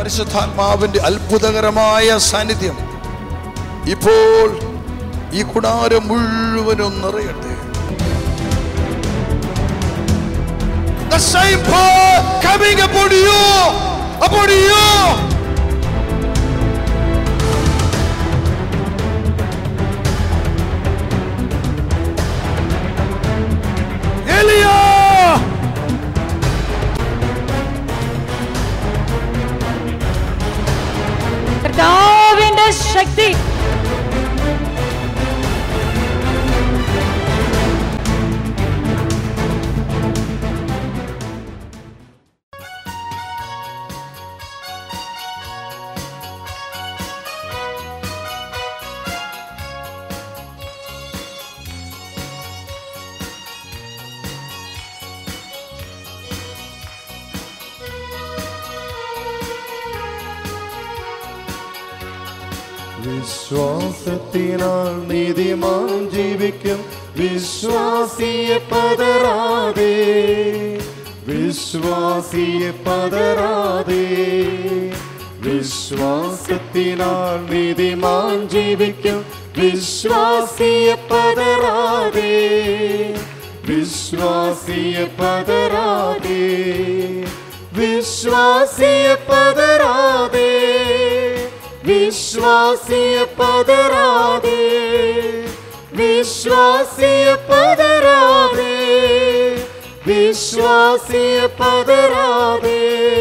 പരിശുദ്ധാത്മാവിന്റെ അത്ഭുതകരമായ സാന്നിധ്യം ഇപ്പോൾ ഈ കുടാരം മുഴുവനും നിറയട്ടെ The same power coming upon you, upon you. Elia! കർത്താവിന്റെ ശക്തി വിശ്വാസത്തിനാൽ നീതിമാൻ ജീവിക്കും വിശ്വാസിയെ പതറാതെ വിശ്വാസിയെ പതറാതെ വിശ്വാസത്തിനാൽ നീതിമാൻ ജീവിക്കും വിശ്വാസിയെ പതറാതെ വിശ്വാസിയെ പതറാതെ വിശ്വാസിയെ പതറാതെ വിശ്വാസിയെ പതറാതെ വിശ്വാസിയെ പതറാതെ വിശ്വാസിയെ പതറാതെ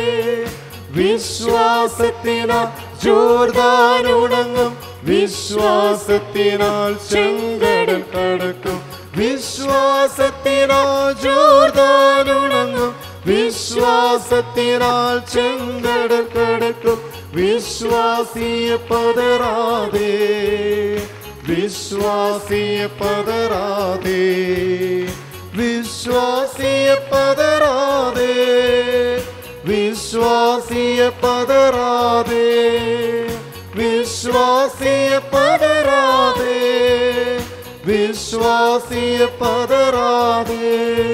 വിശ്വാസത്തിനാൽ ജോർദാനുണങ്ങും വിശ്വാസത്തിനാൽ ചെങ്കടൽ കടക്കും വിശ്വാസത്തിനാൽ ജോർദാനുണങ്ങും വിശ്വാസത്തിനാൽ ചെങ്കടൽ കടക്കും വിശ്വാസിയെ പതറാതെ വിശ്വാസിയെ പതറാതെ വിശ്വാസിയെ പതറാതെ വിശ്വാസിയെ പതറാതെ വിശ്വാസിയെ പതറാതെ വിശ്വാസിയെ പതറാതെ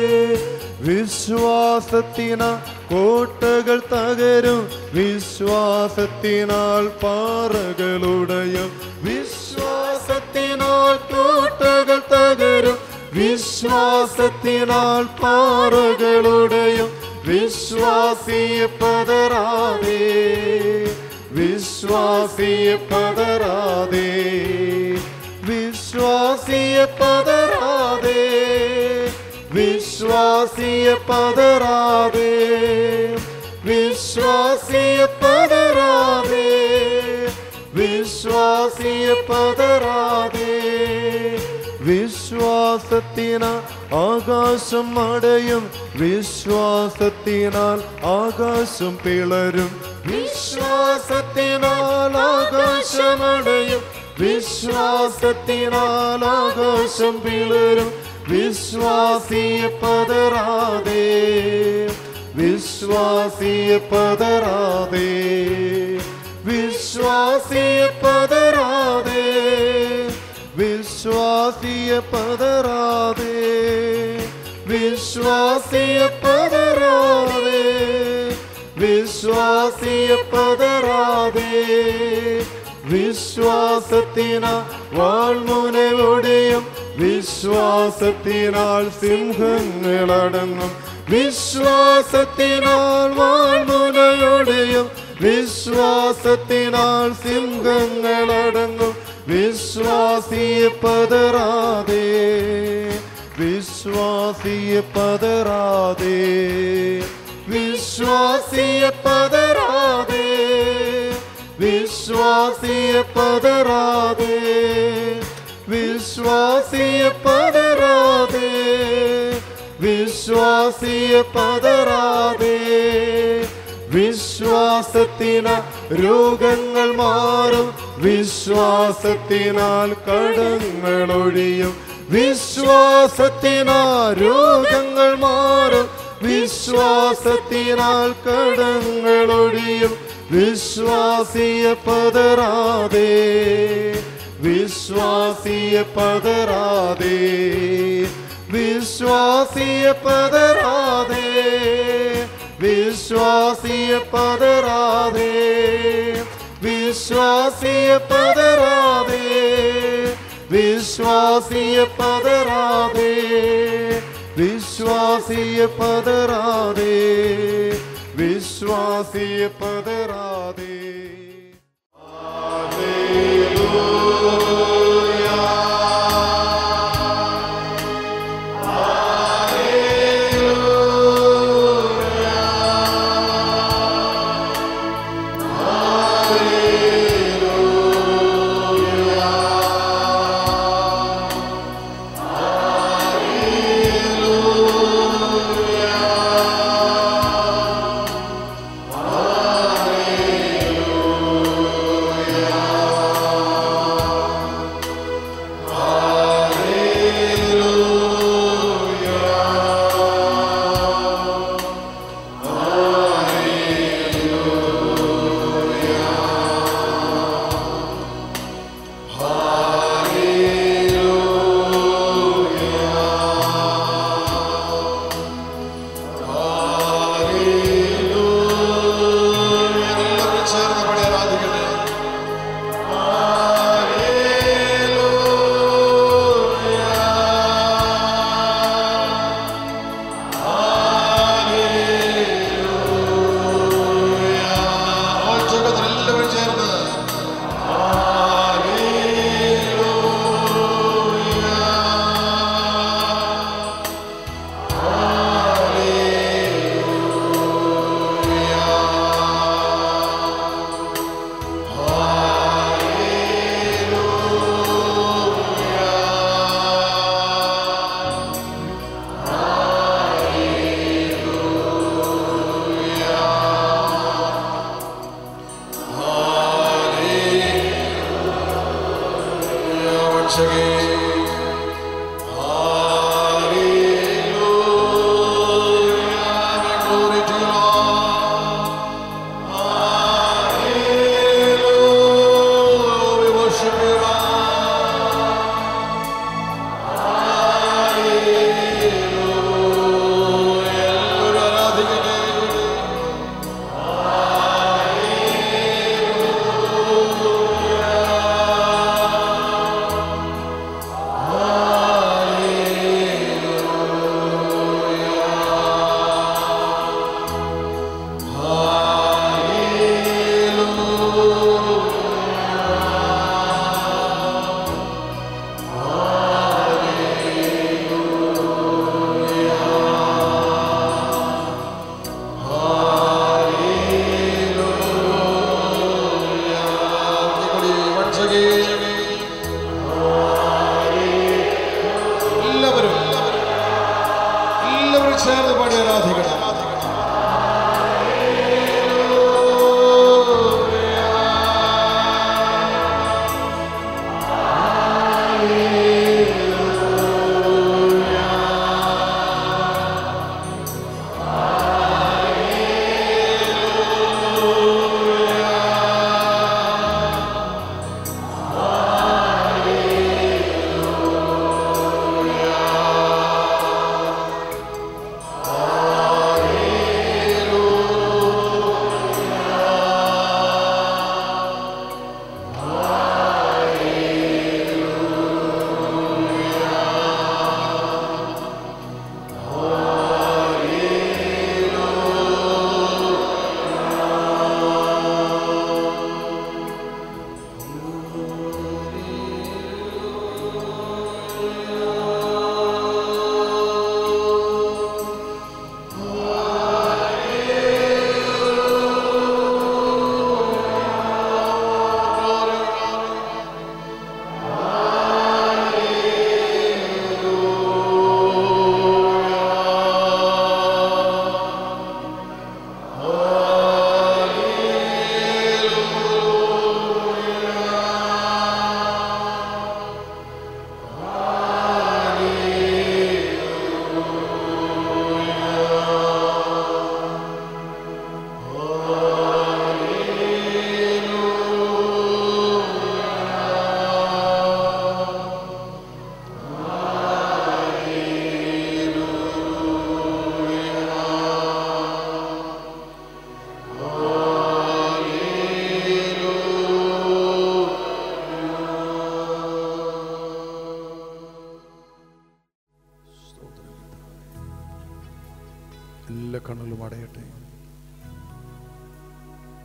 വിശ്വാസത്തിന കോട്ടകൾ തകരും വിശ്വാസത്തിനാൽ പാറകളുടയും വിശ്വാസത്തിനാൽ കോട്ടകൾ തകരും വിശ്വാസത്തിനാൽ പാറകളുടയും വിശ്വാസിയെ പതറാതെ വിശ്വാസിയെ പതറാതെ വിശ്വാസിയെ പതറാതെ വിശ്വാസിയെ പതറാതെ വിശ്വാസിയെ പതറാതെ വിശ്വാസിയെ പതറാതെ വിശ്വാസത്തിന ആകാശം അടയും വിശ്വാസത്തിനാൽ ആകാശം പിളരും വിശ്വാസത്തിനാൽ ആകാശമടയും വിശ്വാസത്തിനാൽ ആകാശം പിളരും വിശ്വാസിയെ പതറാതെ വിശ്വാസിയെ പതറാതെ വിശ്വാസിയെ പതറാതെ വിശ്വാസിയെ പതറാതെ വിശ്വാസിയെ പതറാതെ വിശ്വാസിയെ പതറാതെ വിശ്വാസത്തിന വാൾമുനയോടെയും വിശ്വാസത്തിനാൽ സിംഹങ്ങളടങ്ങും വിശ്വാസത്തിനാൽ വാൾമുനയോടെയും വിശ്വാസത്തിനാൽ സിംഹങ്ങളടങ്ങും വിശ്വാസിയെ പതറാതെ വിശ്വാസിയെ പതറാതെ വിശ്വാസിയെ പതറാതെ വിശ്വാസിയെ പതറാതെ വിശ്വാസിയെ പതറാതെ വിശ്വാസിയെ പതറാതെ വിശ്വാസത്തിന രോഗങ്ങൾ മാറും വിശ്വാസത്തിനാൽ കടങ്ങൾ ഒഴിയും വിശ്വാസത്തിനാൽ രോഗങ്ങൾ മാറും വിശ്വാസത്തിനാൽ കടങ്ങൾ ഒഴിയും വിശ്വാസിയെ പതറാതെ വിശ്വാസിയെ പതറാതെ വിശ്വാസിയെ പതറാതെ വിശ്വാസിയെ പതരാതെ വിശ്വാസിയെ പതരാതെ വിശ്വാസിയെ പതരാതെ വിശ്വാസിയെ പതരാതെ വിശ്വാസിയെ പതരാതെ Hallelujah.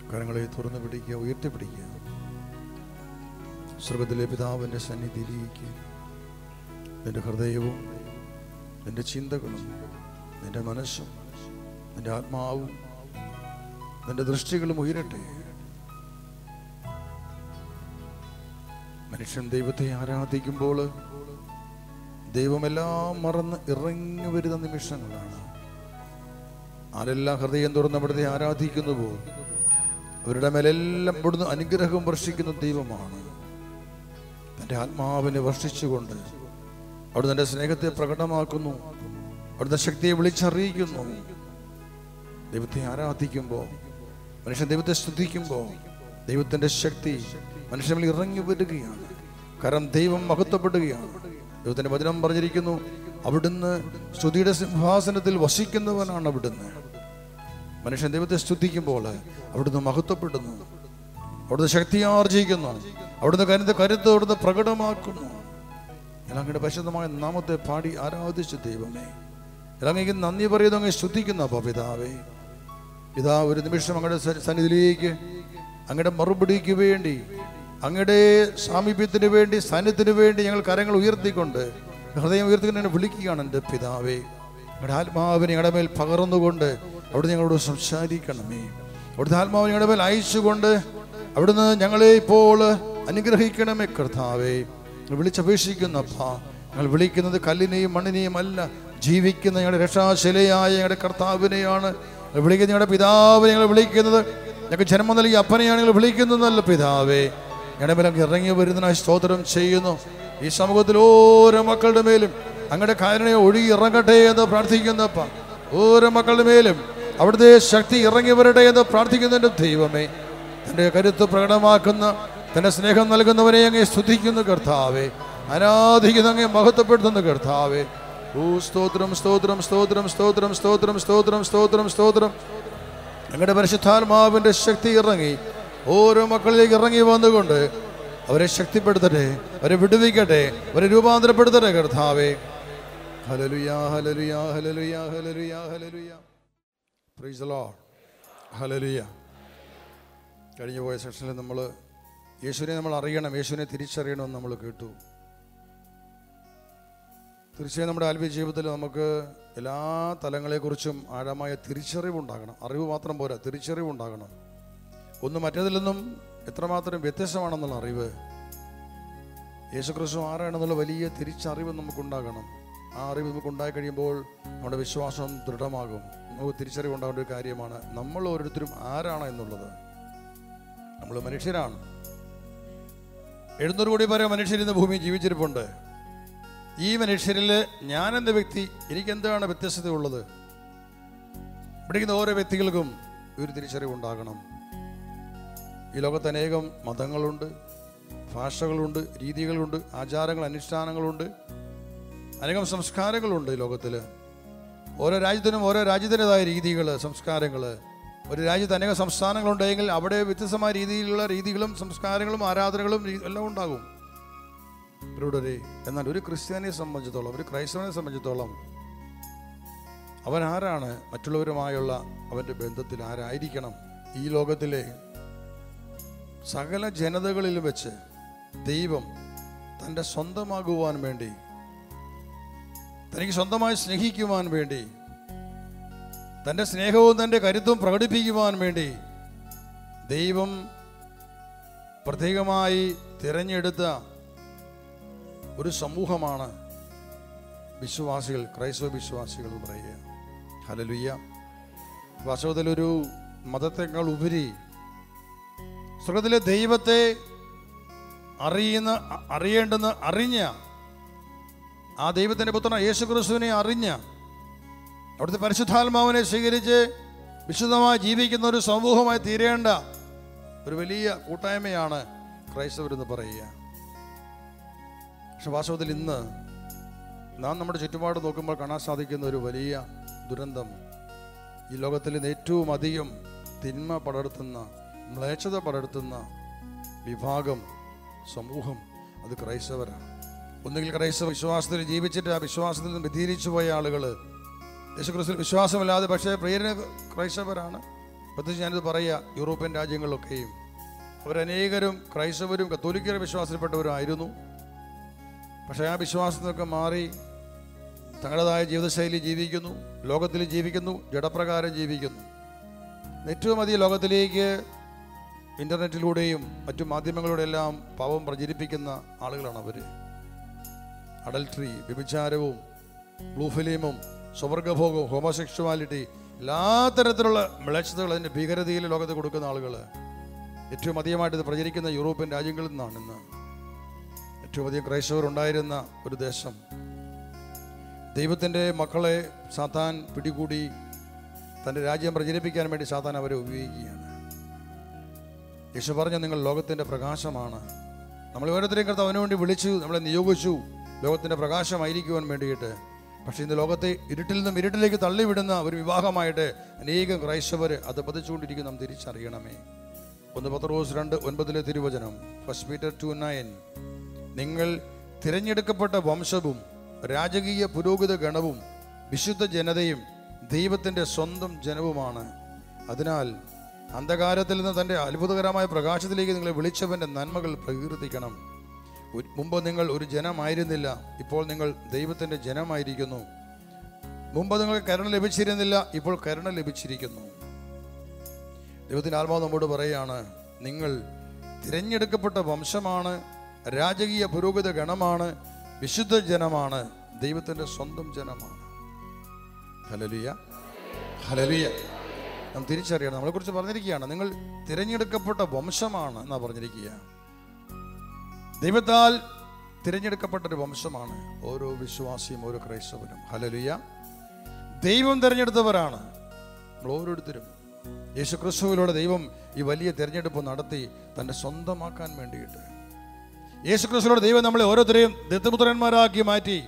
കരങ്ങളെ തുറന്നു പിടിക്കുക ഉയർത്തിപ്പിടിക്കുക സ്വർഗത്തിലെ പിതാവിൻ്റെ സന്നിധിയിലേക്ക് നിന്റെ ഹൃദയവും നിന്റെ ചിന്തകളും നിന്റെ മനസ്സും നിന്റെ ആത്മാവും നിന്റെ ദൃഷ്ടികളും ഉയരട്ടെ മനുഷ്യൻ ദൈവത്തെ ആരാധിക്കുമ്പോൾ ദൈവമെല്ലാം മറന്ന് ഇറങ്ങി വരുന്ന നിമിഷങ്ങളാണ് ആരെല്ലാം ഹൃദയം തുറന്ന് അവിടുത്തെ ആരാധിക്കുന്നുവോ അവരുടെ മേലെല്ലാം ഇവിടുന്ന് അനുഗ്രഹം വർഷിക്കുന്ന ദൈവമാണ് തൻ്റെ ആത്മാവിനെ വർഷിച്ചുകൊണ്ട് അവിടുന്ന് തൻ്റെ സ്നേഹത്തെ പ്രകടമാക്കുന്നു അവിടുത്തെ ശക്തിയെ വിളിച്ചറിയിക്കുന്നു ദൈവത്തെ ആരാധിക്കുമ്പോൾ മനുഷ്യൻ ദൈവത്തെ സ്തുതിക്കുമ്പോൾ ദൈവത്തിൻ്റെ ശക്തി മനുഷ്യനിൽ ഇറങ്ങി വരികയാണ് കാരണം ദൈവം മഹത്വപ്പെടുകയാണ് ദൈവത്തിൻ്റെ വചനം പറഞ്ഞിരിക്കുന്നു അവിടുന്ന് സ്തുതിയുടെ സിംഹാസനത്തിൽ വസിക്കുന്നവനാണ് അവിടുന്ന് മനുഷ്യൻ ദൈവത്തെ സ്തുതിക്കുമ്പോൾ അവിടുന്ന് മഹത്വപ്പെടുന്നു അവിടുന്ന് ശക്തി ആർജിക്കുന്നു അവിടുന്ന് കരുത്ത് കരുത്ത് അവിടുന്ന് പ്രകടമാക്കുന്നു ഇളങ്ങയുടെ പരിശുദ്ധമായ നാമത്തെ പാടി ആരാധിച്ചു ദൈവമേ ഇളങ്ങയ്ക്ക് നന്ദി പറയുന്നു അങ്ങ് സ്തുതിക്കുന്ന അപ്പ പിതാവേ ഇതാ ഒരു നിമിഷം അങ്ങയുടെ സ- സന്നിധിയിലേക്ക് അങ്ങയുടെ മറുപടിക്ക് വേണ്ടി അങ്ങയുടെ സാമീപ്യത്തിന് വേണ്ടി സാന്നിധ്യത്തിന് വേണ്ടി ഞങ്ങൾ കരങ്ങൾ ഉയർത്തിക്കൊണ്ട് ഹൃദയം ഉയർത്തിക്കൊണ്ട് എന്നെ വിളിക്കുകയാണ് എൻ്റെ പിതാവേ ഞങ്ങളുടെ ആത്മാവിനെ ഞങ്ങളുടെ മേൽ പകർന്നുകൊണ്ട് അവിടെ ഞങ്ങളോട് സംസാരിക്കണമേ അവിടുത്തെ ആത്മാവിനെ ഞങ്ങളുടെ മേൽ അയച്ചുകൊണ്ട് അവിടുന്ന് ഞങ്ങളെ ഇപ്പോൾ അനുഗ്രഹിക്കണമേ കർത്താവേ ഞങ്ങൾ വിളിച്ചപേക്ഷിക്കുന്നപ്പ ഞങ്ങൾ വിളിക്കുന്നത് കല്ലിനെയും മണ്ണിനെയും അല്ല ജീവിക്കുന്ന ഞങ്ങളുടെ രക്ഷാശിലയായ ഞങ്ങളുടെ കർത്താവിനെയാണ് ഞങ്ങൾ വിളിക്കുന്നത് ഞങ്ങളുടെ പിതാവിനെ ഞങ്ങൾ വിളിക്കുന്നത് ഞങ്ങൾക്ക് ജന്മം നൽകിയ അപ്പനെയാണ് ഞങ്ങൾ വിളിക്കുന്നതല്ല പിതാവേ ഞങ്ങളുടെ മേലെ അങ്ങ് ഇറങ്ങി വരുന്നതിനായി സ്തോത്രം ചെയ്യുന്നു ഈ സമൂഹത്തിൽ ഓരോ മക്കളുടെ മേലും അങ്ങയുടെ കാരണയെ ഒഴുകി ഇറങ്ങട്ടെ എന്ന് പ്രാർത്ഥിക്കുന്നപ്പ ഓരോ മക്കളുടെ മേലും അവിടുത്തെ ശക്തി ഇറങ്ങി വരട്ടെ എന്ന് പ്രാർത്ഥിക്കുന്നതിൻ്റെ ദൈവമേ തൻ്റെ കരുത്ത് പ്രകടമാക്കുന്ന തൻ്റെ സ്നേഹം നൽകുന്നവരെ അങ്ങേ സ്തുതിക്കുന്നു കർത്താവേ ആരാധിക്കുന്ന അങ്ങേ മഹത്വപ്പെടുത്തുന്നു കർത്താവേ ഓ സ്തോത്രം സ്തോത്രം സ്തോത്രം സ്തോത്രം സ്തോത്രം സ്തോത്രം സ്തോത്രം സ്തോത്രം ഞങ്ങളുടെ പരിശുദ്ധാത്മാവിൻ്റെ ശക്തി ഇറങ്ങി ഓരോ മക്കളിലേക്ക് ഇറങ്ങി വന്നുകൊണ്ട് അവരെ ശക്തിപ്പെടുത്തട്ടെ അവരെ വിടുവിക്കട്ടെ അവരെ രൂപാന്തരപ്പെടുത്തട്ടെ കർത്താവേ hallelujah hallelujah hallelujah hallelujah hallelujah praise the lord hallelujah കഴിഞ്ഞു പോയ സെഷനിൽ നമ്മൾ യേശുവിനെ നമ്മൾ അറിയണം യേശുവിനെ തിരിച്ചറിയണമെന്ന് നമ്മൾ കേട്ടു തീർച്ചയായും നമ്മുടെ ആത്മീയ ജീവിതത്തിൽ നമുക്ക് എല്ലാ തലങ്ങളെക്കുറിച്ചും ആഴമായ തിരിച്ചറിവുണ്ടാകണം അറിവ് മാത്രം പോരാ തിരിച്ചറിവുണ്ടാകണം ഒന്ന് മറ്റേതിൽ നിന്നും എത്രമാത്രം വ്യത്യസ്തമാണെന്നുള്ള അറിവ് യേശുക്രിസ്തു ആരാണെന്നുള്ള വലിയ തിരിച്ചറിവ് നമുക്കുണ്ടാകണം ആ അറിവ് നമുക്ക് ഉണ്ടായി കഴിയുമ്പോൾ നമ്മുടെ വിശ്വാസം ദൃഢമാകും നമുക്ക് തിരിച്ചറിവുണ്ടാകേണ്ട ഒരു കാര്യമാണ് നമ്മൾ ഓരോരുത്തരും ആരാണ് എന്നുള്ളത് നമ്മൾ മനുഷ്യരാണ് എഴുന്നൂറ് കോടി പേരെ മനുഷ്യരിന്ന് ഭൂമിയിൽ ജീവിച്ചിരിപ്പുണ്ട് ഈ മനുഷ്യരിൽ ഞാൻ എന്ന വ്യക്തി എനിക്ക് എന്താണ് വ്യത്യസ്തത ഉള്ളത് പഠിക്കുന്ന ഓരോ വ്യക്തികൾക്കും ഒരു തിരിച്ചറിവുണ്ടാകണം ഈ ലോകത്ത് അനേകം മതങ്ങളുണ്ട് ഭാഷകളുണ്ട് രീതികളുണ്ട് ആചാരങ്ങൾ അനുഷ്ഠാനങ്ങളുണ്ട് അനേകം സംസ്കാരങ്ങളുണ്ട് ഈ ലോകത്തിൽ ഓരോ രാജ്യത്തിനും ഓരോ രാജ്യത്തിൻ്റെതായ രീതികൾ സംസ്കാരങ്ങൾ ഒരു രാജ്യത്ത് അനേകം സംസ്ഥാനങ്ങളുണ്ടെങ്കിൽ അവിടെ വ്യത്യസ്തമായ രീതിയിലുള്ള രീതികളും സംസ്കാരങ്ങളും ആരാധനകളും രീ- എല്ലാം ഉണ്ടാകും ഇവരുടെ എന്നാൽ ഒരു ക്രിസ്ത്യാനിയെ സംബന്ധിച്ചിടത്തോളം ഒരു ക്രൈസ്തവനെ സംബന്ധിച്ചിടത്തോളം അവൻ ആരാണ് മറ്റുള്ളവരുമായുള്ള അവൻ്റെ ബന്ധത്തിൽ ആരായിരിക്കണം ഈ ലോകത്തിലെ സകല ജനതകളിൽ വെച്ച് ദൈവം തൻ്റെ സ്വന്തമാകുവാൻ വേണ്ടി തനിക്ക് സ്വന്തമായി സ്നേഹിക്കുവാൻ വേണ്ടി തൻ്റെ സ്നേഹവും തൻ്റെ കരുത്തും പ്രകടിപ്പിക്കുവാൻ വേണ്ടി ദൈവം പ്രത്യേകമായി തിരഞ്ഞെടുത്ത ഒരു സമൂഹമാണ് വിശ്വാസികൾ ക്രൈസ്തവ വിശ്വാസികൾ എന്ന് പറയുക ഹലലുയ്യ വാസ്തവത്തിലൊരു മതത്തെക്കാൾ ഉപരി സ്വർഗത്തിലെ ദൈവത്തെ അറിയുന്ന അ- അറിയേണ്ടെന്ന് അറിഞ്ഞ ആ ദൈവത്തിൻ്റെ പുത്രൻ യേശു ക്രിസ്തുവിനെ അറിഞ്ഞ അവിടുത്തെ പരിശുദ്ധാത്മാവിനെ സ്വീകരിച്ച് വിശുദ്ധമായി ജീവിക്കുന്ന ഒരു സമൂഹമായി തീരേണ്ട ഒരു വലിയ കൂട്ടായ്മയാണ് ക്രൈസ്തവരെന്ന് പറയുക പക്ഷെ വാസ്തവത്തിൽ ഇന്ന് നാം നമ്മുടെ ചുറ്റുപാട് നോക്കുമ്പോൾ കാണാൻ സാധിക്കുന്ന ഒരു വലിയ ദുരന്തം ഈ ലോകത്തിൽ നിന്ന് ഏറ്റവും അധികം തിന്മ പടർത്തുന്ന മ്ലേച്ഛത പടർത്തുന്ന വിഭാഗം സമൂഹം അത് ക്രൈസ്തവരാണ് ഒന്നുകിൽ ക്രൈസ്തവ വിശ്വാസത്തിൽ ജീവിച്ചിട്ട് ആ വിശ്വാസത്തിൽ നിന്ന് വ്യതിരിച്ചു പോയ ആളുകൾ യേശുക്രിസ്തു വിശ്വാസമില്ലാതെ പക്ഷേ പ്രിയര് ക്രൈസ്തവരാണ് പ്രത്യേകിച്ച് ഞാനിത് പറയുക യൂറോപ്യൻ രാജ്യങ്ങളിലൊക്കെയും അവരനേകരും ക്രൈസ്തവരും കത്തോലിക്കര വിശ്വാസത്തിൽപ്പെട്ടവരായിരുന്നു പക്ഷേ ആ വിശ്വാസത്തിൽ നിന്നൊക്കെ മാറി തങ്ങളുടേതായ ജീവിതശൈലി ജീവിക്കുന്നു ലോകത്തിൽ ജീവിക്കുന്നു ജഡപ്രകാരം ജീവിക്കുന്നു ഏറ്റവും അധികം ലോകത്തിലേക്ക് ഇൻ്റർനെറ്റിലൂടെയും മറ്റു മാധ്യമങ്ങളിലൂടെയെല്ലാം പാവം പ്രചരിപ്പിക്കുന്ന ആളുകളാണ് അവർ അഡൽട്രി വ്യഭിചാരവും ബ്ലൂ ഫിലിമും സ്വർഗഭോഗവും ഹോമോസെക്ഷുവാലിറ്റി എല്ലാ തരത്തിലുള്ള മ്ലേച്ഛതകൾ അതിൻ്റെ ഭീകരതയിൽ ലോകത്ത് കൊടുക്കുന്ന ആളുകൾ ഏറ്റവും അധികമായിട്ട് ഇത് പ്രചരിക്കുന്ന യൂറോപ്യൻ രാജ്യങ്ങളിൽ നിന്നാണ് ഇന്ന് ഏറ്റവും അധികം ക്രൈസ്തവർ ഉണ്ടായിരുന്ന ഒരു ദേശം ദൈവത്തിൻ്റെ മക്കളെ സാത്താൻ പിടികൂടി തൻ്റെ രാജ്യം പ്രചരിപ്പിക്കാൻ വേണ്ടി സാത്താൻ അവരെ ഉപയോഗിക്കുകയാണ് യേശു പറഞ്ഞു നിങ്ങൾ ലോകത്തിൻ്റെ പ്രകാശമാണ് നമ്മൾ ഓരോരുത്തരെയും കർത്താവ് അവന് വേണ്ടി വിളിച്ചു നമ്മളെ നിയോഗിച്ചു ലോകത്തിൻ്റെ പ്രകാശമായിരിക്കുവാൻ വേണ്ടിയിട്ട് പക്ഷേ ഇന്ന് ലോകത്തെ ഇരുട്ടിൽ നിന്നും ഇരുട്ടിലേക്ക് തള്ളിവിടുന്ന ഒരു വിവാഹമായിട്ട് അനേകം ക്രൈസ്തവർ അത് പതിച്ചുകൊണ്ടിരിക്കും നാം തിരിച്ചറിയണമേ ഒന്ന് പത്ത് റോസ് രണ്ട് ഒൻപതിലെ തിരുവചനം ഫസ്റ്റ് മീറ്റർ ടു നയൻ നിങ്ങൾ തിരഞ്ഞെടുക്കപ്പെട്ട വംശവും രാജകീയ പുരോഹിത ഗണവും വിശുദ്ധ ജനതയും ദൈവത്തിൻ്റെ സ്വന്തം ജനവുമാണ് അതിനാൽ അന്ധകാരത്തിൽ നിന്ന് തൻ്റെ അത്ഭുതകരമായ പ്രകാശത്തിലേക്ക് നിങ്ങളെ വിളിച്ചവൻ്റെ നന്മകൾ പ്രകീർത്തിക്കണം ഒരു- മുമ്പ് നിങ്ങൾ ഒരു ജനമായിരുന്നില്ല ഇപ്പോൾ നിങ്ങൾ ദൈവത്തിൻ്റെ ജനമായിരിക്കുന്നു മുമ്പ് നിങ്ങൾക്ക് കരുണ ലഭിച്ചിരുന്നില്ല ഇപ്പോൾ കരുണ ലഭിച്ചിരിക്കുന്നു ദൈവത്തിൻ്റെ ആത്മാവ് നമ്മോട് പറയുകയാണ് നിങ്ങൾ തിരഞ്ഞെടുക്കപ്പെട്ട വംശമാണ് രാജകീയ പുരോഹിത ഗണമാണ് വിശുദ്ധ ജനമാണ് ദൈവത്തിൻ്റെ സ്വന്തം ജനമാണ് ഹലലിയ ഹലലിയ നാം തിരിച്ചറിയണം നമ്മളെക്കുറിച്ച് പറഞ്ഞിരിക്കുകയാണ് നിങ്ങൾ തിരഞ്ഞെടുക്കപ്പെട്ട വംശമാണ് എന്നാ പറഞ്ഞിരിക്കുക ദൈവത്താൽ തിരഞ്ഞെടുക്കപ്പെട്ട ഒരു വംശമാണ് ഓരോ വിശ്വാസിയും ഓരോ ക്രൈസ്തവനും ഹലലിയ ദൈവം തിരഞ്ഞെടുത്തവരാണ് നമ്മൾ ഓരോരുത്തരും യേശു ക്രിസ്തുവിലൂടെ ദൈവം ഈ വലിയ തിരഞ്ഞെടുപ്പ് നടത്തി തൻ്റെ സ്വന്തമാക്കാൻ വേണ്ടിയിട്ട് യേശു ക്രിസ്തുവിലൂടെ ദൈവം നമ്മളെ ഓരോരുത്തരെയും ദത്തപുത്രന്മാരാക്കി മാറ്റി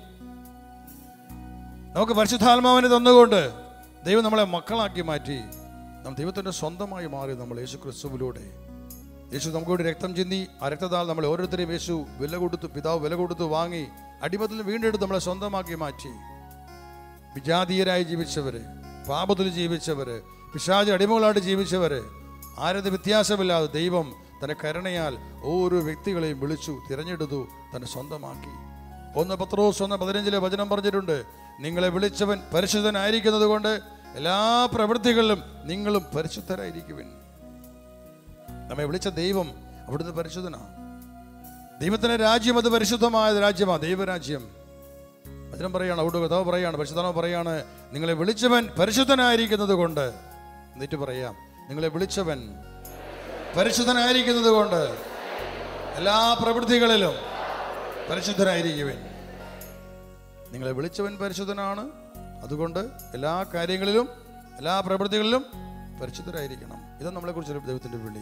നമുക്ക് പരിശുദ്ധാത്മാവിനെ തന്നുകൊണ്ട് ദൈവം നമ്മളെ മക്കളാക്കി മാറ്റി നാം ദൈവത്തിൻ്റെ സ്വന്തമായി മാറി നമ്മൾ യേശു ക്രിസ്തുവിലൂടെ യേശു നമുക്ക് വേണ്ടി രക്തം ചിന്തി ആ രക്തത്താൽ നമ്മളെ ഓരോരുത്തരെയും യേശു വില കൊടുത്തു പിതാവ് വില കൊടുത്തു വാങ്ങി അടിമത്തിൽ വീണ്ടെടുത്ത് നമ്മളെ സ്വന്തമാക്കി മാറ്റി വിജാതീയരായി ജീവിച്ചവര് പാപത്തിൽ ജീവിച്ചവര് പിശാചി അടിമകളായിട്ട് ജീവിച്ചവര് ആരത് വ്യത്യാസമില്ലാതെ ദൈവം തന്റെ കരുണയാൽ ഓരോ വ്യക്തികളെയും വിളിച്ചു തിരഞ്ഞെടുത്തു തന്നെ സ്വന്തമാക്കി ഒന്ന് പത്രോസ് ഒന്ന് പതിനഞ്ചിലെ വചനം പറഞ്ഞിട്ടുണ്ട് നിങ്ങളെ വിളിച്ചവൻ പരിശുദ്ധനായിരിക്കുന്നത് കൊണ്ട് എല്ലാ പ്രവൃത്തികളിലും നിങ്ങളും പരിശുദ്ധരായിരിക്കുവിൻ നമ്മെ വിളിച്ച ദൈവം അവിടുന്ന് പരിശുദ്ധനാണ് ദൈവത്തിന്റെ രാജ്യം അത് പരിശുദ്ധമായ രാജ്യമാണ് ദൈവരാജ്യം വചനം പറയാണ് അവിടെ കഥാവ് പറയാണ് പരിശുദ്ധനോ പറയാണ് നിങ്ങളെ വിളിച്ചവൻ പരിശുദ്ധനായിരിക്കുന്നത് കൊണ്ട് എന്നിട്ട് പറയാം നിങ്ങളെ വിളിച്ചവൻ പരിശുദ്ധനായിരിക്കുന്നത് കൊണ്ട് എല്ലാ പ്രവൃത്തികളിലും പരിശുദ്ധനായിരിക്കുവൻ നിങ്ങളെ വിളിച്ചവൻ പരിശുദ്ധനാണ് അതുകൊണ്ട് എല്ലാ കാര്യങ്ങളിലും എല്ലാ പ്രവൃത്തികളിലും പരിശുദ്ധരായിരിക്കണം ഇതാണ് നമ്മളെക്കുറിച്ചൊരു ദൈവത്തിൻ്റെ വിളി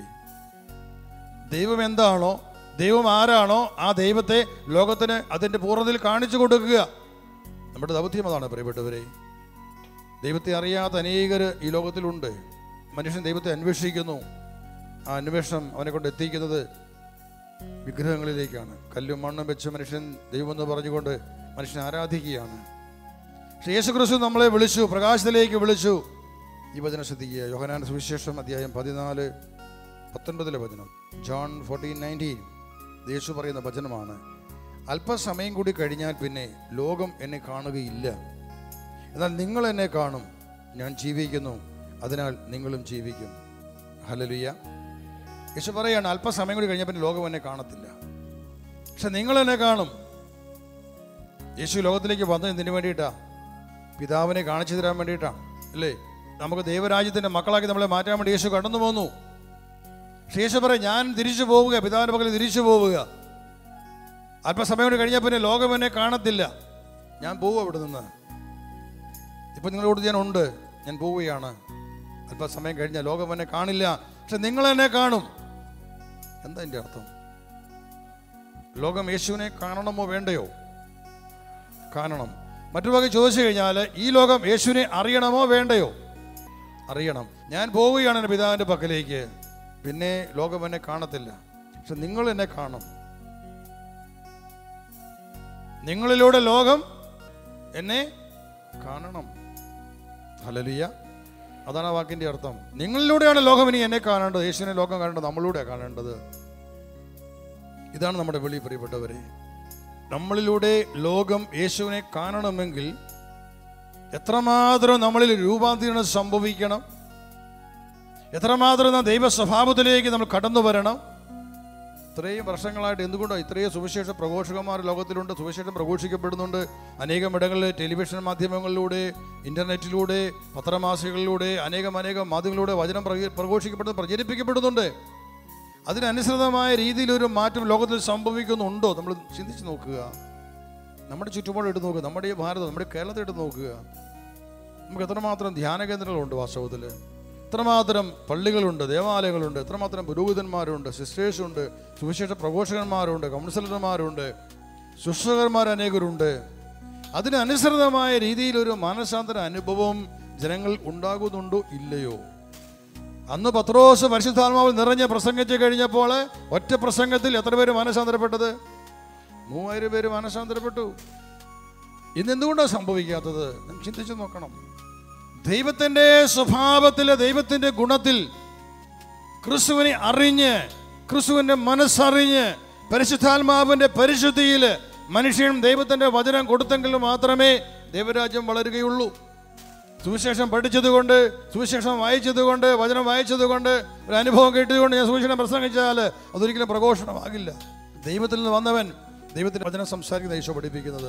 ദൈവം എന്താണോ ദൈവം ആരാണോ ആ ദൈവത്തെ ലോകത്തിന് അതിൻ്റെ പൂർണ്ണതയിൽ കാണിച്ചു കൊടുക്കുക നമ്മുടെ ദൗത്യം അതാണ് പ്രിയപ്പെട്ടവരെ ദൈവത്തെ അറിയാത്ത അനേകർ ഈ ലോകത്തിലുണ്ട് മനുഷ്യൻ ദൈവത്തെ അന്വേഷിക്കുന്നു ആ അന്വേഷണം അവനെ കൊണ്ട് എത്തിക്കുന്നത് വിഗ്രഹങ്ങളിലേക്കാണ് കല്ലും മണ്ണും വെച്ച് മനുഷ്യൻ ദൈവം എന്ന് പറഞ്ഞുകൊണ്ട് മനുഷ്യൻ ആരാധിക്കുകയാണ് പക്ഷേ യേശു ക്രിസ്തു നമ്മളെ വിളിച്ചു പ്രകാശത്തിലേക്ക് വിളിച്ചു ഈ വചനം ശ്രദ്ധിക്കുക യോഹനാൻ സുവിശേഷം അധ്യായം പതിനാല് പത്തൊൻപതിലെ വചനം ജോൺ ഫോർട്ടീൻ നയൻറ്റീൻ യേശു പറയുന്ന വചനമാണ് അല്പസമയം കൂടി കഴിഞ്ഞാൽ പിന്നെ ലോകം എന്നെ കാണുകയില്ല എന്നാൽ നിങ്ങൾ എന്നെ കാണും ഞാൻ ജീവിക്കുന്നു അതിനാൽ നിങ്ങളും ജീവിക്കും ഹലലുയ്യ യേശു പറയാണ് അല്പസമയം കൂടി കഴിഞ്ഞാൽ പിന്നെ ലോകം എന്നെ കാണത്തില്ല പക്ഷെ നിങ്ങൾ എന്നെ കാണും യേശു ലോകത്തിലേക്ക് വന്നത് എന്തിനു വേണ്ടിയിട്ടാ പിതാവിനെ കാണിച്ചു തരാൻ വേണ്ടിയിട്ടാണ് അല്ലേ നമുക്ക് ദൈവരാജ്യത്തിന്റെ മക്കളാക്കി നമ്മളെ മാറ്റാൻ വേണ്ടി യേശു കടന്നു പോന്നു പക്ഷേ യേശു പറയും ഞാൻ തിരിച്ചു പോവുക പിതാവിന്റെ പക്കൽ തിരിച്ചു പോവുക അല്പസമയം കൂടി കഴിഞ്ഞാൽ പിന്നെ ലോകം എന്നെ കാണത്തില്ല ഞാൻ പോവുക ഇവിടെ നിന്ന് ഇപ്പൊ നിങ്ങളോട് ഞാൻ ഉണ്ട് ഞാൻ പോവുകയാണ് അല്പസമയം കഴിഞ്ഞാൽ ലോകം എന്നെ കാണില്ല പക്ഷെ നിങ്ങൾ എന്നെ കാണും എന്താ എൻ്റെ അർത്ഥം ലോകം യേശുവിനെ കാണണമോ വേണ്ടയോ കാണണം മറ്റു വകை ചോദിച്ചു കഴിഞ്ഞാൽ ഈ ലോകം യേശുവിനെ അറിയണമോ വേണ്ടയോ അറിയണം ഞാൻ പോവുകയാണ് എൻ്റെ പിതാവിൻ്റെ പക്കലേക്ക് പിന്നെ ലോകം എന്നെ കാണത്തില്ല പക്ഷെ നിങ്ങൾ എന്നെ കാണും നിങ്ങളിലൂടെ ലോകം എന്നെ കാണണം ഹലലിയ അതാണ് ആ വാക്കിന്റെ അർത്ഥം നിങ്ങളിലൂടെയാണ് ലോകം ഇനി എന്നെ കാണേണ്ടത് യേശുവിനെ ലോകം കാണേണ്ടത് നമ്മളിലൂടെയാണ് കാണേണ്ടത് ഇതാണ് നമ്മുടെ വെളി പ്രിയപ്പെട്ടവരെ നമ്മളിലൂടെ ലോകം യേശുവിനെ കാണണമെങ്കിൽ എത്രമാത്രം നമ്മളിൽ രൂപാന്തരണം സംഭവിക്കണം എത്രമാത്രം നാം ദൈവ സ്വഭാവത്തിലേക്ക് നമ്മൾ കടന്നു വരണം ഇത്രയും വർഷങ്ങളായിട്ട് എന്തുകൊണ്ടാണ് ഇത്രയും സുവിശേഷ പ്രഘോഷകന്മാർ ലോകത്തിലുണ്ട് സുവിശേഷം പ്രഘോഷിക്കപ്പെടുന്നുണ്ട് അനേകം ഇടങ്ങളിൽ ടെലിവിഷൻ മാധ്യമങ്ങളിലൂടെ ഇൻ്റർനെറ്റിലൂടെ പത്രമാസികകളിലൂടെ അനേകം അനേകം മാധ്യമങ്ങളിലൂടെ വചനം പ്രക- പ്രഘോഷിക്കപ്പെടുന്നു പ്രചരിപ്പിക്കപ്പെടുന്നുണ്ട് അതിനനുസൃതമായ രീതിയിൽ ഒരു മാറ്റം ലോകത്തിൽ സംഭവിക്കുന്നുണ്ടോ നമ്മൾ ചിന്തിച്ച് നോക്കുക നമ്മുടെ ചുറ്റുപാട് എടുത്ത് നോക്കുക നമ്മുടെ ഈ ഭാരതം നമ്മുടെ കേരളത്തെ എടുത്ത് നോക്കുക നമുക്ക് എത്രമാത്രം ധ്യാന കേന്ദ്രങ്ങളുണ്ട് വാസ്തവത്തിൽ എത്രമാത്രം പള്ളികളുണ്ട് ദേവാലയങ്ങളുണ്ട് എത്രമാത്രം പുരോഹിതന്മാരുണ്ട് സിസ്റ്റേഴ്സുണ്ട് സുവിശേഷ പ്രഘോഷകന്മാരുണ്ട് കൗൺസിലർമാരുണ്ട് ശുശ്രൂഷകന്മാർ അനേകരുണ്ട് അതിനനുസൃതമായ രീതിയിൽ ഒരു മാനസാന്തര അനുഭവം ജനങ്ങൾ ഉണ്ടാകുന്നുണ്ടോ ഇല്ലയോ അന്ന് പത്രോസ് പരിശുദ്ധാത്മാവിൽ നിറഞ്ഞ് പ്രസംഗിച്ച് കഴിഞ്ഞപ്പോൾ ഒറ്റ പ്രസംഗത്തിൽ എത്ര പേര് മാനസാന്തരപ്പെട്ടത് മൂവായിരം പേര് മാനസാന്തരപ്പെട്ടു ഇന്ന് എന്തുകൊണ്ടാണ് സംഭവിക്കാത്തത് നാം ചിന്തിച്ചു നോക്കണം ദൈവത്തിൻ്റെ സ്വഭാവത്തിലെ ദൈവത്തിൻ്റെ ഗുണത്തിൽ ക്രിസ്തുവിനെ അറിഞ്ഞ് ക്രിസ്തുവിൻ്റെ മനസ്സറിഞ്ഞ് പരിശുദ്ധാത്മാവിൻ്റെ പരിശുദ്ധിയിൽ മനുഷ്യൻ ദൈവത്തിൻ്റെ വചനം കൊടുത്തെങ്കിൽ മാത്രമേ ദൈവരാജ്യം വളരുകയുള്ളൂ സുവിശേഷം പഠിച്ചതുകൊണ്ട് സുവിശേഷം വായിച്ചതുകൊണ്ട് വചനം വായിച്ചതുകൊണ്ട് ഒരു അനുഭവം കേട്ടതുകൊണ്ട് ഞാൻ സുവിശേഷം പ്രസംഗിച്ചാൽ അതൊരിക്കലും പ്രഘോഷണമാകില്ല ദൈവത്തിൽ നിന്ന് വന്നവൻ ദൈവത്തിൻ്റെ വചനം സംസാരിക്കുന്ന ഈശോ പഠിപ്പിക്കുന്നത്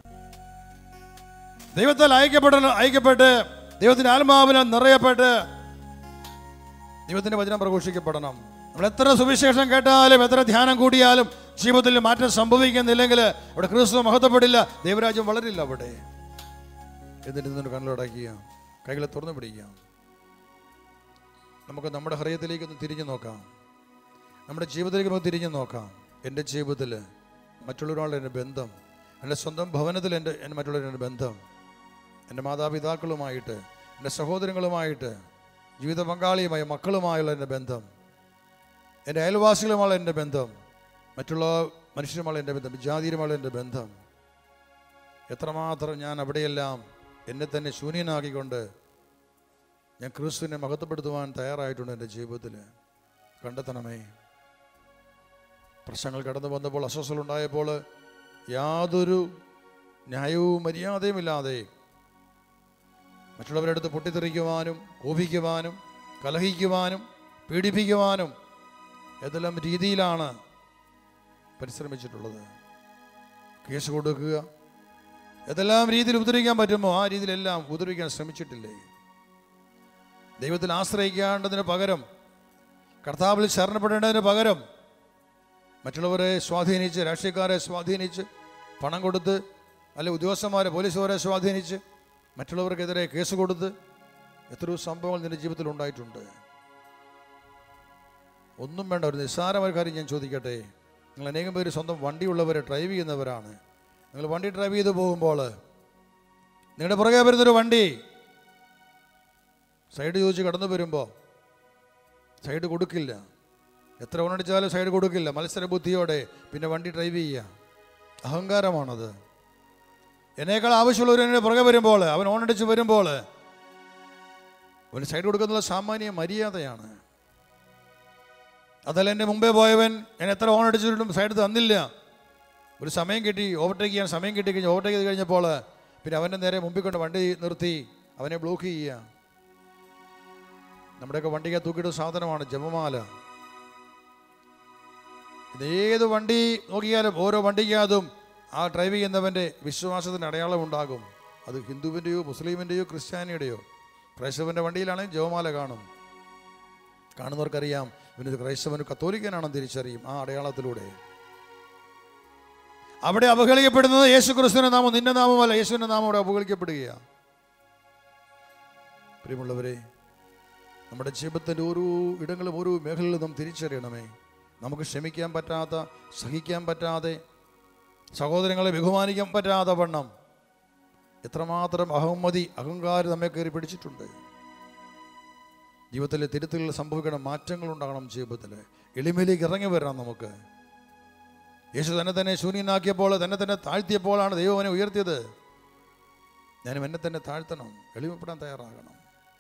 ദൈവത്താൽ അയക്കപ്പെട്ട അയക്കപ്പെട്ട് ദൈവത്തിന്റെ ആത്മാവിനാൽ നിറയപ്പെട്ട് ദൈവത്തിന്റെ വചനം പ്രഘോഷിക്കപ്പെടണം നമ്മൾ എത്ര സുവിശേഷം കേട്ടാലും എത്ര ധ്യാനം കൂടിയാലും ജീവിതത്തിൽ മാറ്റം സംഭവിക്കുന്നില്ലെങ്കിൽ അവിടെ ക്രിസ്തു മഹത്വപ്പെടില്ല ദൈവരാജ്യം വളരില്ല അവിടെ എന്നിട്ട് നിന്ന് കണ്ണിലടക്കുക കൈകളെ തുറന്നു പിടിക്കാം നമുക്ക് നമ്മുടെ ഹൃദയത്തിലേക്ക് ഒന്ന് തിരിഞ്ഞു നോക്കാം നമ്മുടെ ജീവിതത്തിലേക്ക് നമുക്ക് തിരിഞ്ഞു നോക്കാം എൻ്റെ ജീവിതത്തിൽ മറ്റുള്ളവരോടുള്ള എൻ്റെ ബന്ധം എൻ്റെ സ്വന്തം ഭവനത്തിൽ എൻ്റെ എൻ്റെ മറ്റുള്ളവരുടെ ബന്ധം എൻ്റെ മാതാപിതാക്കളുമായിട്ട് എൻ്റെ സഹോദരങ്ങളുമായിട്ട് ജീവിത പങ്കാളിയുമായി മക്കളുമായുള്ള എൻ്റെ ബന്ധം എൻ്റെ അയൽവാസികളുമായുള്ള എൻ്റെ ബന്ധം മറ്റുള്ള മനുഷ്യരുമായുള്ള എൻ്റെ ബന്ധം ജാതിയുമായുള്ള എൻ്റെ ബന്ധം എത്രമാത്രം ഞാൻ അവിടെയെല്ലാം എന്നെ തന്നെ ശൂന്യനാക്കിക്കൊണ്ട് ഞാൻ ക്രിസ്തുവിനെ മഹത്വപ്പെടുത്തുവാൻ തയ്യാറായിട്ടുണ്ട് എൻ്റെ ജീവിതത്തിൽ കണ്ടെത്തണമേ പ്രശ്നങ്ങൾ കടന്നു വന്നപ്പോൾ അസ്വസ്ഥലുണ്ടായപ്പോൾ യാതൊരു ന്യായവും മര്യാദയുമില്ലാതെ മറ്റുള്ളവരുടെ അടുത്ത് പൊട്ടിത്തെറിക്കുവാനും കോപിക്കുവാനും കലഹിക്കുവാനും പീഡിപ്പിക്കുവാനും ഏതെല്ലാം രീതിയിലാണ് പരിശ്രമിച്ചിട്ടുള്ളത് കേസ് കൊടുക്കുക ഏതെല്ലാം രീതിയിൽ ഉപദ്രവിക്കാൻ പറ്റുമോ ആ രീതിയിലെല്ലാം ഉപദ്രവിക്കാൻ ശ്രമിച്ചിട്ടില്ലേ ദൈവത്തിൽ ആശ്രയിക്കേണ്ടതിന് പകരം കർത്താവിൽ ശരണപ്പെടേണ്ടതിന് പകരം മറ്റുള്ളവരെ സ്വാധീനിച്ച് രാഷ്ട്രീയക്കാരെ സ്വാധീനിച്ച് പണം കൊടുത്ത് അല്ലെ ഉദ്യോഗസ്ഥന്മാരെ പോലീസുകാരെ സ്വാധീനിച്ച് മറ്റുള്ളവർക്കെതിരെ കേസ് കൊടുത്ത് എത്രയോ സംഭവങ്ങൾ നിന്റെ ജീവിതത്തിൽ ഉണ്ടായിട്ടുണ്ട് ഒന്നും വേണ്ട ഒരു നിസ്സാരമായ കാര്യം ഞാൻ ചോദിക്കട്ടെ നിങ്ങൾ അനേകം പേര് സ്വന്തം വണ്ടിയുള്ളവരെ ഡ്രൈവ് ചെയ്യുന്നവരാണ് നിങ്ങൾ വണ്ടി ഡ്രൈവ് ചെയ്ത് പോകുമ്പോൾ നിങ്ങളുടെ പുറകെ വരുന്നൊരു വണ്ടി സൈഡ് ചോദിച്ച് കടന്നു വരുമ്പോൾ സൈഡ് കൊടുക്കില്ല എത്ര ഓണടിച്ചാലും സൈഡ് കൊടുക്കില്ല മത്സര ബുദ്ധിയോടെ പിന്നെ വണ്ടി ഡ്രൈവ് ചെയ്യുക അഹങ്കാരമാണത് എന്നേക്കാൾ ആവശ്യമുള്ളവർ എന്നെ പുറകെ വരുമ്പോൾ അവൻ ഓണടിച്ച് വരുമ്പോൾ അവന് സൈഡ് കൊടുക്കുന്നത് സാമാന്യ മര്യാദയാണ് അതല്ല എൻ്റെ മുമ്പേ പോയവൻ ഞാൻ എത്ര ഓൺ അടിച്ചിട്ടും സൈഡ് തന്നില്ല ഒരു സമയം കിട്ടി ഓവർടേക്ക് ചെയ്യാൻ സമയം കിട്ടി കഴിഞ്ഞ് ഓവർടേക്ക് ചെയ്ത് കഴിഞ്ഞപ്പോൾ പിന്നെ അവൻ്റെ നേരെ മുമ്പിൽ കൊണ്ട് വണ്ടി നിർത്തി അവനെ ബ്ലോക്ക് ചെയ്യുക നമ്മുടെയൊക്കെ വണ്ടിക്ക് തൂക്കിയിട്ട സാധനമാണ് ജപമാല ഇത് ഏത് വണ്ടി നോക്കിയാലും ഓരോ വണ്ടിക്കകത്തും ആ ഡ്രൈവ് ചെയ്യുന്നവൻ്റെ വിശ്വാസത്തിൻ്റെ അടയാളം ഉണ്ടാകും അത് ഹിന്ദുവിൻ്റെയോ മുസ്ലിമിൻ്റെയോ ക്രിസ്ത്യാനിയുടെയോ ക്രൈസ്തവൻ്റെ വണ്ടിയിലാണെങ്കിൽ ജപമാല കാണും കാണുന്നവർക്കറിയാം ഇവനൊരു ക്രൈസ്തവന് കത്തോലിക്കനാണെന്ന് തിരിച്ചറിയും ആ അടയാളത്തിലൂടെ അവിടെ അവഹേളിക്കപ്പെടുന്നത് യേശു ക്രിസ്തുവിന്റെ നാമം നിന്റെ നാമമല്ല യേശുവിന്റെ നാമം അവിടെ അവഹേളിക്കപ്പെടുകയാണ് പ്രിയമുള്ളവരെ നമ്മുടെ ജീവിതത്തിൻ്റെ ഓരോ ഇടങ്ങളും ഓരോ മേഖലകളും നാം തിരിച്ചറിയണമേ നമുക്ക് ക്ഷമിക്കാൻ പറ്റാത്ത സഹിക്കാൻ പറ്റാതെ സഹോദരങ്ങളെ ബഹുമാനിക്കാൻ പറ്റാത്ത വണ്ണം എത്രമാത്രം അഹമ്മതി അഹങ്കാരം നമ്മെ കയറി പിടിച്ചിട്ടുണ്ട് ജീവിതത്തിലെ തിരുത്തലുകൾ സംഭവിക്കണം മാറ്റങ്ങൾ ഉണ്ടാകണം ജീവിതത്തിൽ എളിമയിലേക്ക് ഇറങ്ങി വരണം നമുക്ക് യേശു തന്നെ തന്നെ ശൂന്യനാക്കിയപ്പോൾ തന്നെ തന്നെ താഴ്ത്തിയപ്പോഴാണ് ദൈവം അവനെ ഉയർത്തിയത് ഞാനും എന്നെ തന്നെ താഴ്ത്തണം എളിമപ്പെടാൻ തയ്യാറാകണം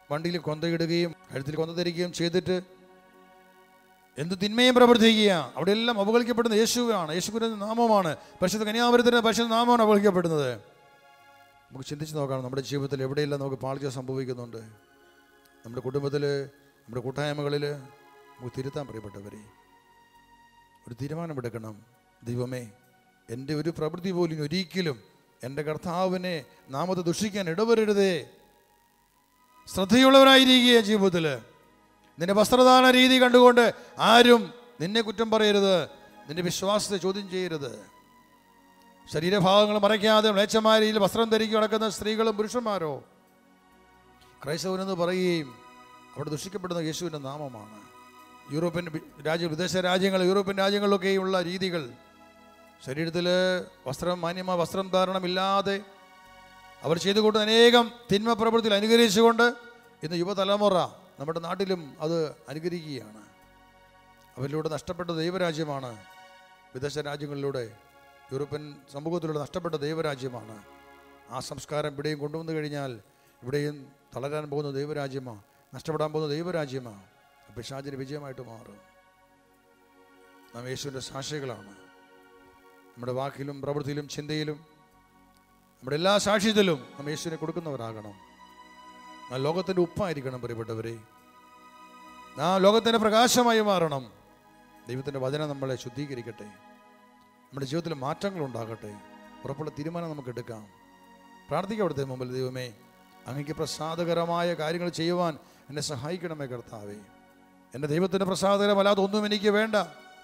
വണ്ടിയിൽ കൊന്തയിടുകയും കഴുത്തിൽ കൊന്ത ധരിക്കുകയും ചെയ്തിട്ട് എന്ത് തിന്മയും പ്രവർത്തിക്കുക അവിടെ എല്ലാം അവഗണിക്കപ്പെടുന്നത് യേശുവാണ് യേശുവിൻ്റെ നാമമാണ് പരിശുദ്ധ കന്യാമരത്തിൻ്റെ പരിശുദ്ധ നാമമാണ് അവഗണിക്കപ്പെടുന്നത് നമുക്ക് ചിന്തിച്ച് നോക്കാം നമ്മുടെ ജീവിതത്തിൽ എവിടെയെല്ലാം നമുക്ക് പാളിച്ച സംഭവിക്കുന്നുണ്ട് നമ്മുടെ കുടുംബത്തിൽ നമ്മുടെ കൂട്ടായ്മകളിൽ നമുക്ക് തിരുത്താൻ പ്രിയപ്പെട്ടവരെ ഒരു തീരുമാനമെടുക്കണം ദൈവമേ എൻ്റെ ഒരു പ്രവൃത്തി പോലും ഒരിക്കലും എൻ്റെ കർത്താവിനെ നാമത്തെ ദുഷിക്കാൻ ഇടവരരുതേ ശ്രദ്ധയുള്ളവരായിരിക്കുക ജീവിതത്തിൽ നിന്റെ വസ്ത്രദാന രീതി കണ്ടുകൊണ്ട് ആരും നിന്നെ കുറ്റം പറയരുത് നിന്റെ വിശ്വാസത്തെ ചോദ്യം ചെയ്യരുത് ശരീരഭാഗങ്ങൾ മറയ്ക്കാതെ മ്ലേച്ഛമായ രീതിയിൽ വസ്ത്രം ധരിക്കി നടക്കുന്ന സ്ത്രീകളും പുരുഷന്മാരോ ക്രൈസ്തവനെന്ന് പറയുകയും അവിടെ ദുഷിക്കപ്പെടുന്ന യേശുവിൻ്റെ നാമമാണ് യൂറോപ്യൻ വി- രാജ്യ വിദേശ രാജ്യങ്ങൾ യൂറോപ്യൻ രാജ്യങ്ങളിലൊക്കെയുള്ള രീതികൾ ശരീരത്തിൽ വസ്ത്രം മാന്യമായ വസ്ത്രം ധാരണമില്ലാതെ അവർ ചെയ്തു കൂട്ടുന്ന അനേകം തിന്മ പ്രവൃത്തിയിൽ അനുകരിച്ചുകൊണ്ട് ഇന്ന് യുവതലമുറ നമ്മുടെ നാട്ടിലും അത് അനുകരിക്കുകയാണ് അവരിലൂടെ നഷ്ടപ്പെട്ട ദൈവരാജ്യമാണ് വിദേശ രാജ്യങ്ങളിലൂടെ യൂറോപ്യൻ സമൂഹത്തിലൂടെ നഷ്ടപ്പെട്ട ദൈവരാജ്യമാണ് ആ സംസ്കാരം ഇവിടെയും കൊണ്ടുവന്നു കഴിഞ്ഞാൽ ഇവിടെയും തളരാൻ പോകുന്ന ദൈവരാജ്യമാണ് നഷ്ടപ്പെടാൻ പോകുന്ന ദൈവരാജ്യമാണ് പിശാചിന് വിജയമായിട്ട് മാറും നാം യേശുവിൻ്റെ സാക്ഷികളാണ് നമ്മുടെ വാക്കിലും പ്രവൃത്തിയിലും ചിന്തയിലും നമ്മുടെ എല്ലാ സാക്ഷ്യത്തിലും നാം യേശുവിനെ കൊടുക്കുന്നവരാകണം നാം ലോകത്തിൻ്റെ ഉപ്പായിരിക്കണം പ്രിയപ്പെട്ടവരെ നാം ലോകത്തിൻ്റെ പ്രകാശമായി മാറണം ദൈവത്തിൻ്റെ വചനം നമ്മളെ ശുദ്ധീകരിക്കട്ടെ നമ്മുടെ ജീവിതത്തിൽ മാറ്റങ്ങൾ ഉണ്ടാകട്ടെ ഉറപ്പുള്ള തീരുമാനം നമുക്ക് എടുക്കാം പ്രാർത്ഥിക്കാം അവിടുത്തെ മുമ്പിൽ ദൈവമേ അങ്ങക്ക് പ്രസാദകരമായ കാര്യങ്ങൾ ചെയ്യുവാൻ എന്നെ സഹായിക്കണമേ കർത്താവേ എൻ്റെ ദൈവത്തിൻ്റെ പ്രസാദകരമല്ലാതെ ഒന്നും എനിക്ക് വേണ്ട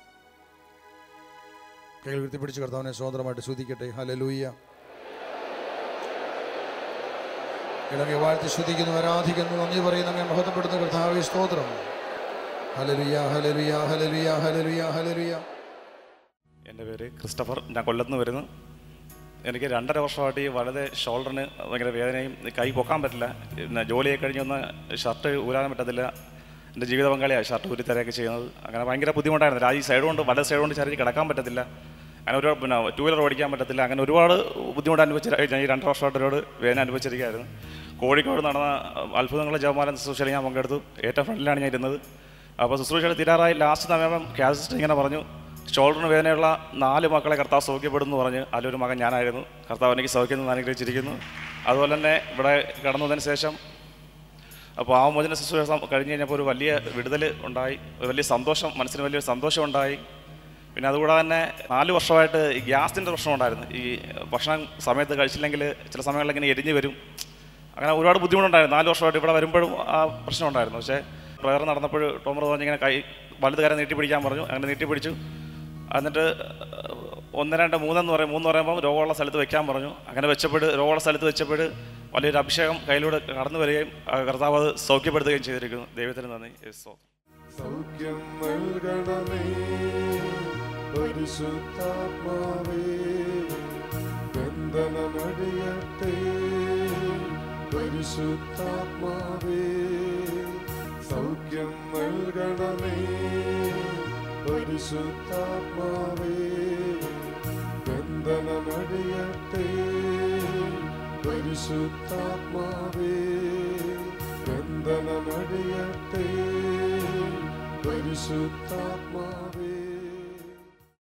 കൈകൾ ഉയർത്തിപ്പിടിച്ച് കർത്താവിനെ സ്വതന്ത്രമായിട്ട് ശ്രദ്ധിക്കട്ടെ ഹലലൂയ്യ ഇടങ്ങി വാഴ്ത്തി ശ്രുതിക്കുന്നു ആരാധിക്കുന്നു നന്ദി പറയുന്നു അങ്ങനെ മഹത്വപ്പെടുന്ന കർത്താവെ സ്തോത്രം ഹലലുയ ഹലലുയ ഹലലുയ ഹലലുയ ഹലലുയ എൻ്റെ പേര് ക്രിസ്റ്റഫർ ഞാൻ കൊല്ലത്തുനിന്ന് വരുന്നു എനിക്ക് രണ്ടര വർഷമായിട്ട് ഈ വലത് ഷോൾഡറിന് ഭയങ്കര വേദനയും കൈ പൊക്കാൻ പറ്റില്ല പിന്നെ ജോലിയെ കഴിഞ്ഞൊന്ന് ഷർട്ട് ഊരാൻ പറ്റത്തില്ല എൻ്റെ ജീവിത പങ്കാളിയാണ് ഷർട്ട് ഊരി തരയൊക്കെ ചെയ്യുന്നത് അങ്ങനെ ഭയങ്കര ബുദ്ധിമുട്ടായിരുന്നു ആ ഈ സൈഡ് കൊണ്ട് വലത് സൈഡ് കൊണ്ട് ശരീരം കിടക്കാൻ പറ്റത്തില്ല അങ്ങനെ ഒരു പിന്നെ ടൂ വീലർ ഓടിക്കാൻ പറ്റത്തില്ല അങ്ങനെ ഒരുപാട് ബുദ്ധിമുട്ട് അനുഭവിച്ച ഞാൻ ഈ രണ്ടര വർഷമായിട്ട് ഒരുപാട് വേദന അനുഭവിച്ചിരിക്കുകയായിരുന്നു കോഴിക്കോട് നടന്ന അത്ഭുതങ്ങളുടെ ജപമാലൻ ശുശ്രൂഷയിൽ ഞാൻ പങ്കെടുത്തു ഏറ്റവും ഫ്രണ്ടിലാണ് ഞാൻ ഇരുന്നത് അപ്പോൾ ശുശ്രൂഷയുടെ തീരാറായി ലാസ്റ്റ് സമയം ക്യാസിസ്റ്റ് ഇങ്ങനെ പറഞ്ഞു ഷോൾഡറിന് വേദനയുള്ള നാല് മക്കളെ കർത്താവ് സൗഖ്യപ്പെടുന്നു പറഞ്ഞ് അതിലൊരു മകൻ ഞാനായിരുന്നു കർത്താവ് എനിക്ക് സൗഖ്യം നിന്ന് അനുഗ്രഹിച്ചിരിക്കുന്നു അതുപോലെ തന്നെ ഇവിടെ കടന്നു വന്നതിന് ശേഷം അപ്പോൾ ആ മോചന ശുശ്രൂഷ സം- കഴിഞ്ഞ് കഴിഞ്ഞപ്പോൾ ഒരു വലിയ വിടുതൽ ഉണ്ടായി ഒരു വലിയ സന്തോഷം മനസ്സിന് വലിയൊരു സന്തോഷം ഉണ്ടായി പിന്നെ അതുകൂടാതെ തന്നെ നാല് വർഷമായിട്ട് ഈ ഗ്യാസിൻ്റെ പ്രശ്നം ഉണ്ടായിരുന്നു ഈ ഭക്ഷണം സമയത്ത് കഴിച്ചില്ലെങ്കിൽ ചില സമയങ്ങളിൽ ഇങ്ങനെ എരിഞ്ഞ് വരും അങ്ങനെ ഒരുപാട് ബുദ്ധിമുട്ടുണ്ടായിരുന്നു നാല് വർഷമായിട്ട് ഇവിടെ വരുമ്പോഴും ആ പ്രശ്നം ഉണ്ടായിരുന്നു പക്ഷേ പ്രയർ നടന്നപ്പോൾ ടോമർ പറഞ്ഞ് ഇങ്ങനെ കൈ വലുത് കരം നീട്ടി പിടിക്കാൻ പറഞ്ഞു അങ്ങനെ നീട്ടി പിടിച്ചു എന്നിട്ട് ഒന്ന് രണ്ട് മൂന്നെന്ന് പറയും മൂന്ന് പറയുമ്പോൾ രോഗമുള്ള സ്ഥലത്ത് വെക്കാൻ പറഞ്ഞു അങ്ങനെ വെച്ചപ്പോൾ രോഗമുള്ള സ്ഥലത്ത് വെച്ചപ്പോൾ വലിയൊരു അഭിഷേകം കയ്യിലൂടെ കടന്നു വരികയും ആ കർത്താവ് അത് സൗഖ്യപ്പെടുത്തുകയും ചെയ്തിരിക്കുന്നു ദൈവത്തിന് നന്ദി യേശു സ്തോത്രം. സൗഖ്യം നൽകണമേ പരിശുദ്ധാത്മാവേ ബന്ധനമടിയട്ടെ പരിശുദ്ധാത്മാവേ സൗഖ്യം നൽകണമേ പരിശുദ്ധാത്മാവേ ബന്ധനമടിയട്ടെ പരിശുദ്ധാത്മാവേ ബന്ധനമടിയട്ടെ പരിശുദ്ധാത്മാ